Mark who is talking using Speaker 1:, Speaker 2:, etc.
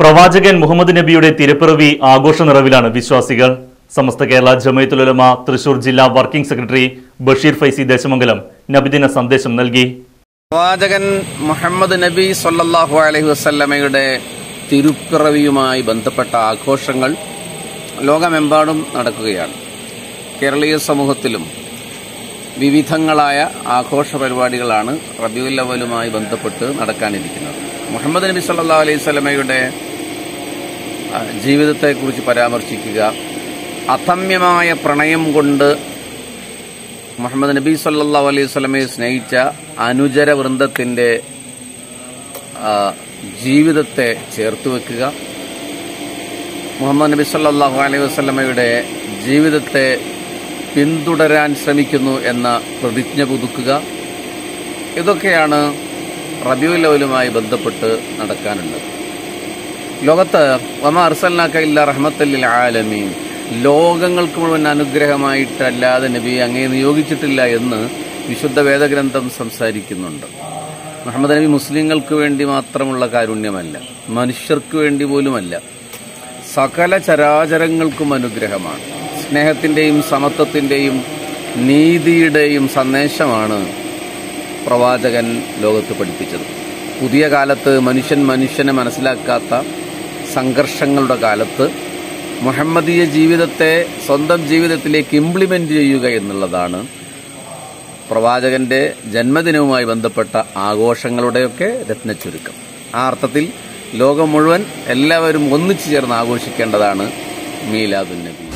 Speaker 1: പ്രവാചകൻ മുഹമ്മദ് നബിയുടെ തിരുപ്പിറവി ആഘോഷ നിറവിലാണ് വിശ്വാസികൾ സമസ്ത കേരള ജമയത്തുലമ തൃശൂർ ജില്ലാ വർക്കിംഗ് സെക്രട്ടറി ബഷീർ ഫൈസി ദേശമംഗലം നബിദിന സന്ദേശം നൽകി
Speaker 2: പ്രവാചകൻ മുഹമ്മദ് നബി സല്ലല്ലാഹു അലൈഹി വസല്ലമയുടെ തിരുപ്പിറവിയുമായി ബന്ധപ്പെട്ട ആഘോഷങ്ങൾ ലോകമെമ്പാടും നടക്കുകയാണ് കേരളീയ സമൂഹത്തിലും വിവിധങ്ങളായ ആഘോഷ പരിപാടികളാണ് റബിയുൽ അവലുമായി ബന്ധപ്പെട്ട് നടക്കാനിരിക്കുന്നത് മുഹമ്മദ് നബി സല്ലല്ലാഹു അലൈഹി വസല്ലമയുടെ ആ, ജീവിതത്തെക്കുറിച്ച് പരാമർശിക്കുക അഥമ്യമായ പ്രണയം കൊണ്ട് മുഹമ്മദ് നബി സല്ലല്ലാഹു അലൈഹി വസല്ലമയെ സ്നേഹിച്ച അനുചര വൃന്ദത്തിന്റെ ആ, ജീവിതത്തെ ചേർത്ത് വെക്കുക മുഹമ്മദ് നബി സല്ലല്ലാഹു അലൈഹി വസല്ലമയുടെ ജീവിതത്തെ പിന്തുടരാൻ ശ്രമിക്കുന്നു എന്ന പ്രതിജ്ഞ പുതുക്കുക ഇതൊക്കെയാണ് റബിയുൽ അവലുമായി ബന്ധപ്പെട്ട് നടക്കാനുള്ളത് ലോകത്ത് വമ അർസൽനാക്ക ഇല്ല റഹ്മത്തല്ലിൽ ആലമീൻ ലോകങ്ങൾക്ക് മുഴുവൻ അനുഗ്രഹമായിട്ടല്ലാതെ നബി അങ്ങേ നിയോഗിച്ചിട്ടില്ല എന്ന് വിശുദ്ധ വേദഗ്രന്ഥം സംസാരിക്കുന്നുണ്ട് മുഹമ്മദ് നബി മുസ്ലിങ്ങൾക്ക് വേണ്ടി മാത്രമുള്ള കാരുണ്യമല്ല മനുഷ്യർക്ക് വേണ്ടി പോലുമല്ല സകല ചരാചരങ്ങൾക്കും അനുഗ്രഹമാണ് സ്നേഹത്തിന്റെയും സമത്വത്തിന്റെയും നീതിയുടെയും സന്ദേശമാണ് പ്രവാചകൻ ലോകത്ത് പഠിപ്പിച്ചത് പുതിയ കാലത്ത് മനുഷ്യൻ മനുഷ്യനെ മനസ്സിലാക്കാത്ത സംഘർഷങ്ങളുടെ കാലത്ത് മുഹമ്മദീയ ജീവിതത്തെ സ്വന്തം ജീവിതത്തിലേക്ക് ഇംപ്ലിമെന്റ് ചെയ്യുക എന്നുള്ളതാണ് പ്രവാചകന്റെ ജന്മദിനവുമായി ബന്ധപ്പെട്ട ആഘോഷങ്ങളുടെയൊക്കെ രത്നച്ചുരുക്കം ആ അർത്ഥത്തിൽ ലോകം മുഴുവൻ എല്ലാവരും ഒന്നിച്ചു ചേർന്ന് ആഘോഷിക്കേണ്ടതാണ് മീലാദുൻ നബി